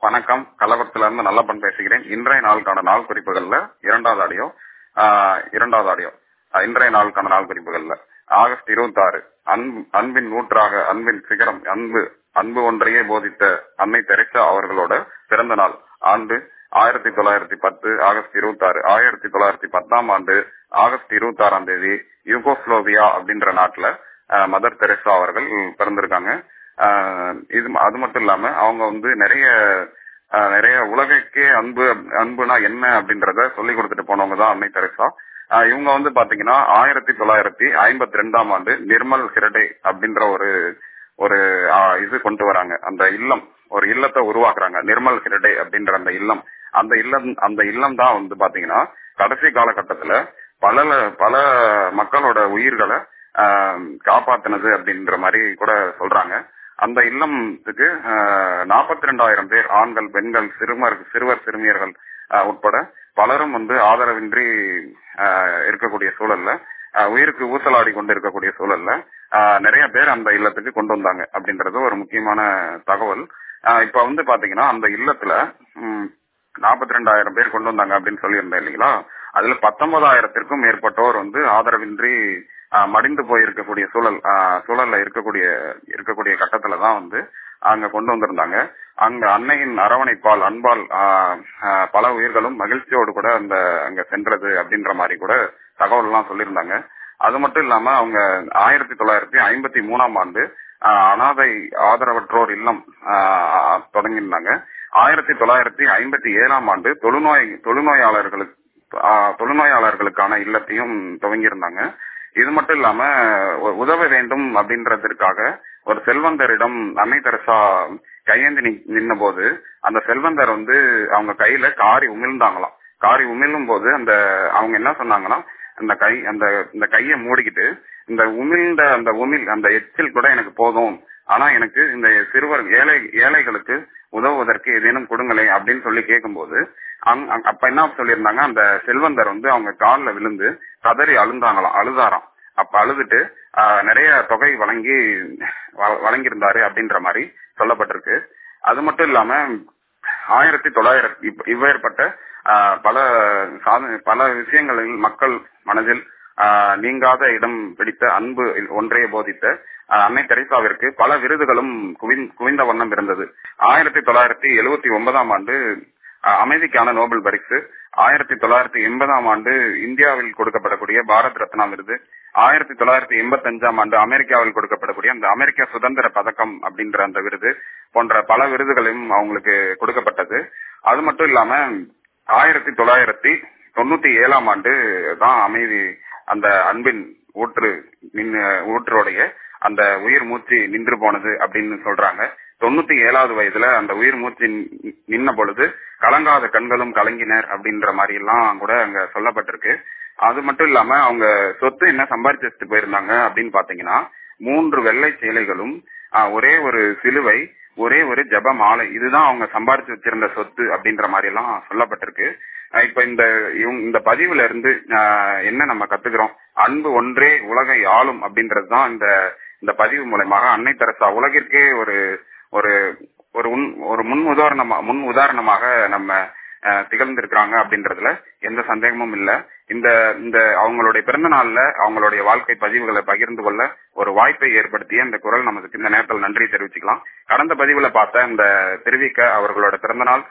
வணக்கம் கள்ளக்குளத்துல இருந்து நல்லப்பன் பேசுகிறேன் இன்றைய நாளுக்கான நாள் குறிப்புகள்ல இரண்டாவது ஆடியோ ஆஹ் இரண்டாவது ஆடியோ ஆஹ் இன்றைய நாளுக்கான நாள் குறிப்புகள்ல ஆகஸ்ட் இருபத்தி ஆறு அன்பின் நூற்றாக அன்பின் சிகரம் அன்பு அன்பு ஒன்றையே போதித்த அன்னை தெரசா அவர்களோட பிறந்த நாள் ஆண்டு ஆயிரத்தி தொள்ளாயிரத்தி பத்து ஆகஸ்ட் இருபத்தி ஆறு ஆயிரத்தி தொள்ளாயிரத்தி பத்தாம் ஆண்டு ஆகஸ்ட் இருபத்தி ஆறாம் தேதி யூகோஸ்லோவியா அப்படின்ற நாட்டுல ஆஹ் மதர் தெரசா அவர்கள் பிறந்திருக்காங்க ஆஹ் இது அது மட்டும் இல்லாம அவங்க வந்து நிறைய ஆஹ் நிறைய உலகைக்கே அன்பு அன்புனா என்ன அப்படின்றத சொல்லி கொடுத்துட்டு போனவங்க தான் அன்னை தெரசா ஆஹ் இவங்க வந்து பாத்தீங்கன்னா ஆயிரத்தி தொள்ளாயிரத்தி ஐம்பத்தி ரெண்டாம் ஆண்டு நிர்மல் ஹிரடே அப்படின்ற ஒரு ஒரு ஆஹ் இது கொண்டு வராங்க அந்த இல்லம் ஒரு இல்லத்தை உருவாக்குறாங்க நிர்மல் ஹிரடே அப்படின்ற அந்த இல்லம் அந்த இல்லம் அந்த இல்லம் தான் வந்து பாத்தீங்கன்னா கடைசி காலகட்டத்துல பல பல மக்களோட உயிர்களை ஆஹ் காப்பாத்தினது அப்படின்ற மாதிரி கூட சொல்றாங்க அந்த இல்லத்துக்கு நாற்பத்தி ரெண்டாயிரம் பேர் ஆண்கள் பெண்கள் சிறுவர் சிறுவர் சிறுமியர்கள் உட்பட பலரும் வந்து ஆதரவின்றி இருக்கக்கூடிய சூழல்ல உயிருக்கு ஊசலாடி கொண்டு இருக்கக்கூடிய சூழல்ல நிறைய பேர் அந்த இல்லத்துக்கு கொண்டு வந்தாங்க அப்படின்றது ஒரு முக்கியமான தகவல் இப்ப வந்து பாத்தீங்கன்னா அந்த இல்லத்துல நாற்பத்தி ரெண்டாயிரம் பேர் கொண்டு வந்தாங்க அப்படின்னு சொல்லியிருந்தேன் இல்லைங்களா அதுல பத்தொன்பதாயிரத்திற்கும் மேற்பட்டோர் வந்து ஆதரவின்றி மடிந்து போயிருக்கக்கூடிய சூழல் சூழல்ல இருக்கக்கூடிய இருக்கக்கூடிய கட்டத்துல தான் வந்து அங்க கொண்டு வந்திருந்தாங்க அங்க அன்னையின் அரவணைப்பால் அன்பால் பல உயிர்களும் மகிழ்ச்சியோடு கூட அந்த அங்க சென்றது அப்படின்ற மாதிரி கூட தகவல் எல்லாம் சொல்லியிருந்தாங்க அது மட்டும் இல்லாம அவங்க ஆயிரத்தி தொள்ளாயிரத்தி ஐம்பத்தி மூணாம் ஆண்டு அனாதை ஆதரவற்றோர் இல்லம் தொடங்கியிருந்தாங்க ஆயிரத்தி தொள்ளாயிரத்தி ஐம்பத்தி ஏழாம் ஆண்டு தொழுநோய் தொழுநோயாளர்களுக்கு தொழுநோயாளர்களுக்கான இல்லத்தையும் துவங்கியிருந்தாங்க இது மட்டும் இல்லாம உதவ வேண்டும் அப்படின்றதற்காக ஒரு செல்வந்தரிடம் அன்னை தெரசா கையேந்தி நின்ன போது அந்த செல்வந்தர் வந்து அவங்க கையில காரி உமிழ்ந்தாங்களாம் காரி உமிழும் போது அந்த அவங்க என்ன சொன்னாங்கன்னா அந்த கை அந்த இந்த கைய மூடிக்கிட்டு இந்த உமிழ்ந்த அந்த உமிழ் அந்த எச்சில் கூட எனக்கு போதும் ஆனா எனக்கு இந்த சிறுவர் ஏழை ஏழைகளுக்கு உதவுவதற்கு ஏதேனும் கொடுங்களேன் அப்படின்னு சொல்லி கேட்கும்போது அப்ப என்ன சொல்லியிருந்தாங்க அந்த செல்வந்தர் வந்து அவங்க காலில் விழுந்து கதறி அழுந்தாங்களாம் அழுதாராம் அப்ப அழுதுட்டு நிறைய தொகை வழங்கி வழங்கியிருந்தாரு அப்படின்ற மாதிரி சொல்லப்பட்டிருக்கு அது மட்டும் இல்லாம ஆயிரத்தி தொள்ளாயிரத்தி இவ்வேற்பட்ட பல சாதனை பல விஷயங்களில் மக்கள் மனதில் நீங்காத இடம் பிடித்த அன்பு ஒன்றையே போதித்த அன்னை தெரசாவிற்கு பல விருதுகளும் குவிந்த வண்ணம் இருந்தது ஆயிரத்தி தொள்ளாயிரத்தி எழுபத்தி ஒன்பதாம் ஆண்டு அமைதிக்கான நோபல் பரிசு ஆயிரத்தி தொள்ளாயிரத்தி எண்பதாம் ஆண்டு இந்தியாவில் கொடுக்கப்படக்கூடிய பாரத் ரத்னா விருது ஆயிரத்தி தொள்ளாயிரத்தி எண்பத்தி அஞ்சாம் ஆண்டு அமெரிக்காவில் கொடுக்கப்படக்கூடிய அந்த அமெரிக்க சுதந்திர பதக்கம் அப்படின்ற அந்த விருது போன்ற பல விருதுகளையும் அவங்களுக்கு கொடுக்கப்பட்டது அது மட்டும் இல்லாம ஆயிரத்தி தொள்ளாயிரத்தி தொண்ணூத்தி ஏழாம் ஆண்டு தான் அமைதி அந்த அன்பின் ஊற்று ஊற்றுடைய அந்த உயிர் மூச்சு நின்று போனது அப்படின்னு சொல்றாங்க தொண்ணூத்தி ஏழாவது வயதுல அந்த உயிர் மூச்சு நின்ன பொழுது கலங்காத கண்களும் கலங்கினர் அப்படின்ற மாதிரி எல்லாம் கூட அங்க சொல்லப்பட்டிருக்கு அது மட்டும் இல்லாம அவங்க சொத்து என்ன சம்பாரிச்சு வச்சுட்டு போயிருந்தாங்க அப்படின்னு பாத்தீங்கன்னா மூன்று வெள்ளை சேலைகளும் ஒரே ஒரு சிலுவை ஒரே ஒரு ஜப மாலை இதுதான் அவங்க சம்பாரிச்சு வச்சிருந்த சொத்து அப்படின்ற மாதிரி எல்லாம் சொல்லப்பட்டிருக்கு இப்ப இந்த இந்த பதிவுல இருந்து என்ன நம்ம கத்துக்கிறோம் அன்பு ஒன்றே உலகை ஆளும் அப்படின்றதுதான் இந்த இந்த பதிவு மூலயமாக அன்னை தெரசா உலகிற்கே ஒரு ஒரு ஒரு ஒரு முன் உதாரணமா முன் உதாரணமாக நம்ம திகழ்ந்திருக்கிறாங்க அப்படின்றதுல எந்த சந்தேகமும் இல்ல இந்த இந்த அவங்களுடைய பிறந்த நாள்ல அவங்களுடைய வாழ்க்கை பதிவுகளை பகிர்ந்து கொள்ள ஒரு வாய்ப்பை ஏற்படுத்திய இந்த குரல் நமக்கு இந்த நேரத்தில் நன்றி தெரிவிச்சுக்கலாம் கடந்த பதிவுல பார்த்த இந்த தெரிவிக்க அவர்களோட பிறந்த நாள்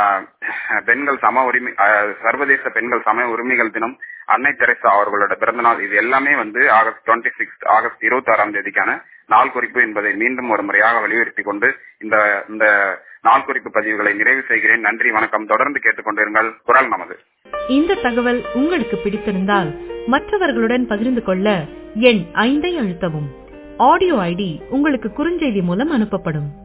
பெண்கள் சம உரிமை சர்வதேச பெண்கள் சம உரிமைகள் தினம் அன்னை தெரசா அவர்களோட பிறந்த நாள் இது எல்லாமே வந்து ஆகஸ்ட் டுவெண்ட்டி சிக்ஸ் ஆகஸ்ட் இருபத்தி ஆறாம் தேதிக்கான நாள் குறிப்பு என்பதை மீண்டும் ஒரு முறையாக வலியுறுத்தி கொண்டு இந்த இந்த நாள் குறிப்பு பதிவுகளை நிறைவு செய்கிறேன் நன்றி வணக்கம் தொடர்ந்து கேட்டுக்கொண்டிருங்கள் குரல் நமது இந்த தகவல் உங்களுக்கு பிடித்திருந்தால் மற்றவர்களுடன் பகிர்ந்து கொள்ள எண் ஐந்தை அழுத்தவும் ஆடியோ ஐடி உங்களுக்கு குறுஞ்செய்தி மூலம் அனுப்பப்படும்